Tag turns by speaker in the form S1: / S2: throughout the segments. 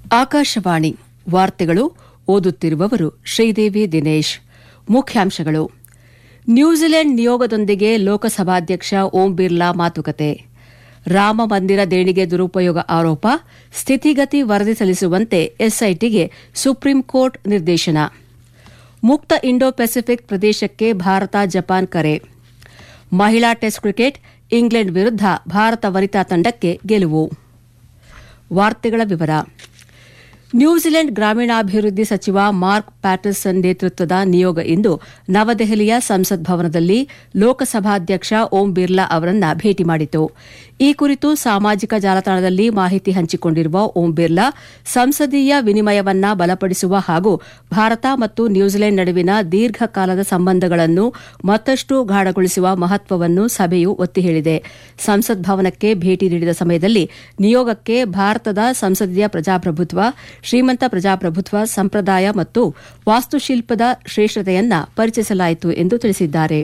S1: ಆಕಾಶವಾಣಿ ವಾರ್ತೆಗಳು ಓದುತ್ತಿರುವವರು ಶ್ರೀದೇವಿ ದಿನೇಶ್ ಮುಖ್ಯಾಂಶಗಳು ನ್ಯೂಜಿಲೆಂಡ್ ನಿಯೋಗದೊಂದಿಗೆ ಲೋಕಸಭಾಧ್ಯಕ್ಷ ಓಂ ಬಿರ್ಲಾ ಮಾತುಕತೆ ರಾಮ ಮಂದಿರ ದೇಣಿಗೆ ದುರುಪಯೋಗ ಆರೋಪ ಸ್ಥಿತಿಗತಿ ವರದಿ ಸಲ್ಲಿಸುವಂತೆ ಎಸ್ಐಟಿಗೆ ಸುಪ್ರೀಂ ಕೋರ್ಟ್ ನಿರ್ದೇಶನ ಮುಕ್ತ ಇಂಡೋ ಪೆಸಿಫಿಕ್ ಪ್ರದೇಶಕ್ಕೆ ಭಾರತ ಜಪಾನ್ ಕರೆ ಮಹಿಳಾ ಟೆಸ್ಟ್ ಕ್ರಿಕೆಟ್ ಇಂಗ್ಲೆಂಡ್ ವಿರುದ್ಧ ಭಾರತ ವನಿತಾ ತಂಡಕ್ಕೆ ಗೆಲುವು ವಾರ್ತೆಗಳ ವಿವರ ನ್ಯೂಜಿಲೆಂಡ್ ಗ್ರಾಮೀಣಾಭಿವೃದ್ಧಿ ಸಚಿವ ಮಾರ್ಕ್ ಪ್ಯಾಟರ್ಸನ್ ನೇತೃತ್ವದ ನಿಯೋಗ ಇಂದು ನವದೆಹಲಿಯ ಸಂಸತ್ ಭವನದಲ್ಲಿ ಲೋಕಸಭಾಧ್ಯಕ್ಷ ಓಂ ಬಿರ್ಲಾ ಅವರನ್ನ ಭೇಟಿ ಮಾಡಿತು ಈ ಕುರಿತು ಸಾಮಾಜಿಕ ಜಾಲತಾಣದಲ್ಲಿ ಮಾಹಿತಿ ಹಂಚಿಕೊಂಡಿರುವ ಓಂ ಬಿರ್ಲಾ ಸಂಸದೀಯ ವಿನಿಮಯವನ್ನ ಬಲಪಡಿಸುವ ಹಾಗೂ ಭಾರತ ಮತ್ತು ನ್ಯೂಜಿಲೆಂಡ್ ನಡುವಿನ ದೀರ್ಘಕಾಲದ ಸಂಬಂಧಗಳನ್ನು ಮತ್ತಷ್ಟು ಗಾಢಗೊಳಿಸುವ ಮಹತ್ವವನ್ನು ಸಭೆಯು ಒತ್ತಿ ಹೇಳಿದೆ ಸಂಸತ್ ಭವನಕ್ಕೆ ಭೇಟಿ ನೀಡಿದ ಸಮಯದಲ್ಲಿ ನಿಯೋಗಕ್ಕೆ ಭಾರತದ ಸಂಸದೀಯ ಪ್ರಜಾಪ್ರಭುತ್ವ ಶ್ರೀಮಂತ ಪ್ರಜಾಪ್ರಭುತ್ವ ಸಂಪ್ರದಾಯ ಮತ್ತು ವಾಸ್ತುಶಿಲ್ಪದ ಶ್ರೇಷ್ಠತೆಯನ್ನ ಪರಿಚಯಿಸಲಾಯಿತು ಎಂದು ತಿಳಿಸಿದ್ದಾರೆ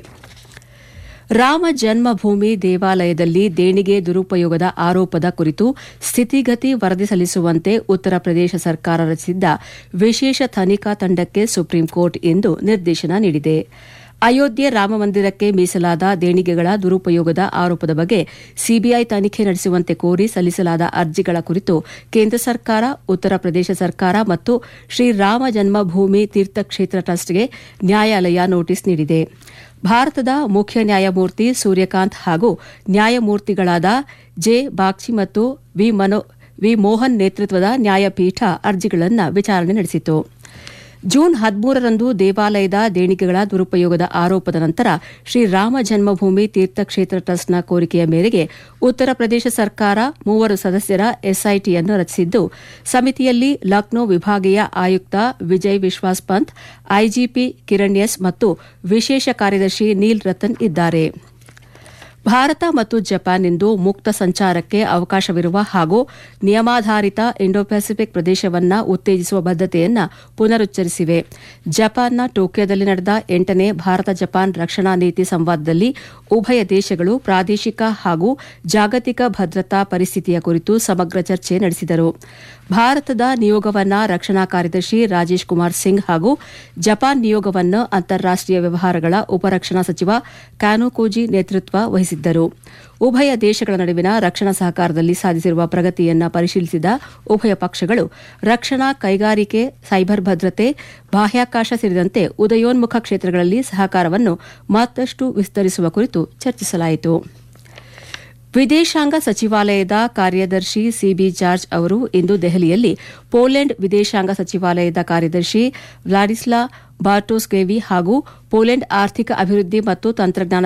S1: ರಾಮ ಜನ್ಮಭೂಮಿ ದೇವಾಲಯದಲ್ಲಿ ದೇಣಿಗೆ ದುರುಪಯೋಗದ ಆರೋಪದ ಕುರಿತು ಸ್ಥಿತಿಗತಿ ವರದಿ ಸಲ್ಲಿಸುವಂತೆ ಉತ್ತರ ಪ್ರದೇಶ ಸರ್ಕಾರ ರಚಿಸಿದ್ದ ವಿಶೇಷ ತನಿಖಾ ತಂಡಕ್ಕೆ ಸುಪ್ರೀಂ ಕೋರ್ಟ್ ಇಂದು ನಿರ್ದೇಶನ ನೀಡಿದೆ ಅಯೋಧ್ಯೆ ರಾಮಮಂದಿರಕ್ಕೆ ಮೀಸಲಾದ ದೇಣಿಗೆಗಳ ದುರುಪಯೋಗದ ಆರೋಪದ ಬಗ್ಗೆ ಸಿಬಿಐ ತನಿಖೆ ನಡೆಸುವಂತೆ ಕೋರಿ ಸಲ್ಲಿಸಲಾದ ಅರ್ಜಿಗಳ ಕುರಿತು ಕೇಂದ್ರ ಸರ್ಕಾರ ಉತ್ತರ ಪ್ರದೇಶ ಸರ್ಕಾರ ಮತ್ತು ಶ್ರೀರಾಮ ಜನ್ಮಭೂಮಿ ತೀರ್ಥಕ್ಷೇತ್ರ ಟ್ರಸ್ಟ್ಗೆ ನ್ಯಾಯಾಲಯ ನೋಟಿಸ್ ನೀಡಿದೆ ಭಾರತದ ಮುಖ್ಯ ನ್ಯಾಯಮೂರ್ತಿ ಸೂರ್ಯಕಾಂತ್ ಹಾಗೂ ನ್ಯಾಯಮೂರ್ತಿಗಳಾದ ಜೆ ಬಾಗ್ಚಿ ಮತ್ತು ವಿ ಮೋಹನ್ ನೇತೃತ್ವದ ನ್ಯಾಯಪೀಠ ಅರ್ಜಿಗಳನ್ನು ವಿಚಾರಣೆ ನಡೆಸಿತು ಜೂನ್ ಹದಿಮೂರರಂದು ದೇವಾಲಯದ ದೇಣಿಗೆಗಳ ದುರುಪಯೋಗದ ಆರೋಪದ ನಂತರ ಶ್ರೀರಾಮ ಜನ್ಮಭೂಮಿ ತೀರ್ಥಕ್ಷೇತ್ರ ಟ್ರಸ್ಟ್ನ ಕೋರಿಕೆಯ ಮೇರೆಗೆ ಉತ್ತರ ಪ್ರದೇಶ ಸರ್ಕಾರ ಮೂವರು ಸದಸ್ಯರ ಎಸ್ಐಟಿಯನ್ನು ರಚಿಸಿದ್ದು ಸಮಿತಿಯಲ್ಲಿ ಲಕ್ನೋ ವಿಭಾಗೀಯ ಆಯುಕ್ತ ವಿಜಯ್ ವಿಶ್ವಾಸ್ ಪಂತ್ ಐಜಿಪಿ ಕಿರಣ್ ಎಸ್ ಮತ್ತು ವಿಶೇಷ ಕಾರ್ಯದರ್ಶಿ ನೀಲ್ ರತನ್ ಇದ್ದಾರೆ ಭಾರತ ಮತ್ತು ಜಪಾನ್ ಇಂದು ಮುಕ್ತ ಸಂಚಾರಕ್ಕೆ ಅವಕಾಶವಿರುವ ಹಾಗೂ ನಿಯಮಾಧಾರಿತ ಇಂಡೋ ಪೆಸಿಫಿಕ್ ಪ್ರದೇಶವನ್ನು ಉತ್ತೇಜಿಸುವ ಬದ್ದತೆಯನ್ನು ಪುನರುಚ್ಚರಿಸಿವೆ ಜಪಾನ್ನ ಟೋಕಿಯೋದಲ್ಲಿ ನಡೆದ ಎಂಟನೇ ಭಾರತ ಜಪಾನ್ ರಕ್ಷಣಾ ನೀತಿ ಸಂವಾದದಲ್ಲಿ ಉಭಯ ದೇಶಗಳು ಪ್ರಾದೇಶಿಕ ಹಾಗೂ ಜಾಗತಿಕ ಭದ್ರತಾ ಪರಿಸ್ಥಿತಿಯ ಕುರಿತು ಸಮಗ್ರ ಚರ್ಚೆ ನಡೆಸಿದರು ಭಾರತದ ನಿಯೋಗವನ್ನು ರಕ್ಷಣಾ ಕಾರ್ಯದರ್ಶಿ ರಾಜೇಶ್ ಕುಮಾರ್ ಸಿಂಗ್ ಹಾಗೂ ಜಪಾನ್ ನಿಯೋಗವನ್ನು ಅಂತಾರಾಷ್ಟೀಯ ವ್ಯವಹಾರಗಳ ಉಪರಕ್ಷಣಾ ಸಚಿವ ಕ್ಯಾನೋಕೋಜಿ ನೇತೃತ್ವ ವಹಿಸಿದ್ದರು ಉಭಯ ದೇಶಗಳ ನಡುವಿನ ರಕ್ಷಣಾ ಸಹಕಾರದಲ್ಲಿ ಸಾಧಿಸಿರುವ ಪ್ರಗತಿಯನ್ನು ಪರಿಶೀಲಿಸಿದ ಉಭಯ ಪಕ್ಷಗಳು ರಕ್ಷಣಾ ಕೈಗಾರಿಕೆ ಸೈಬರ್ ಭದ್ರತೆ ಬಾಹ್ಯಾಕಾಶ ಸೇರಿದಂತೆ ಉದಯೋನ್ಮುಖ ಕ್ಷೇತ್ರಗಳಲ್ಲಿ ಸಹಕಾರವನ್ನು ಮತ್ತಷ್ಟು ವಿಸ್ತರಿಸುವ ಕುರಿತು ಚರ್ಚಿಸಲಾಯಿತು ವಿದೇಶಾಂಗ ಸಚಿವಾಲಯದ ಕಾರ್ಯದರ್ಶಿ ಸಿಬಿ ಜಾರ್ಜ್ ಅವರು ಇಂದು ದೆಹಲಿಯಲ್ಲಿ ಪೋಲೆಂಡ್ ವಿದೇಶಾಂಗ ಸಚಿವಾಲಯದ ಕಾರ್ಯದರ್ಶಿ ವ್ಲಾಡಿಸ್ಲಾ ಬಾರ್ಟೋಸ್ಗೆವಿ ಹಾಗೂ ಪೋಲೆಂಡ್ ಆರ್ಥಿಕ ಅಭಿವೃದ್ಧಿ ಮತ್ತು ತಂತ್ರಜ್ಞಾನ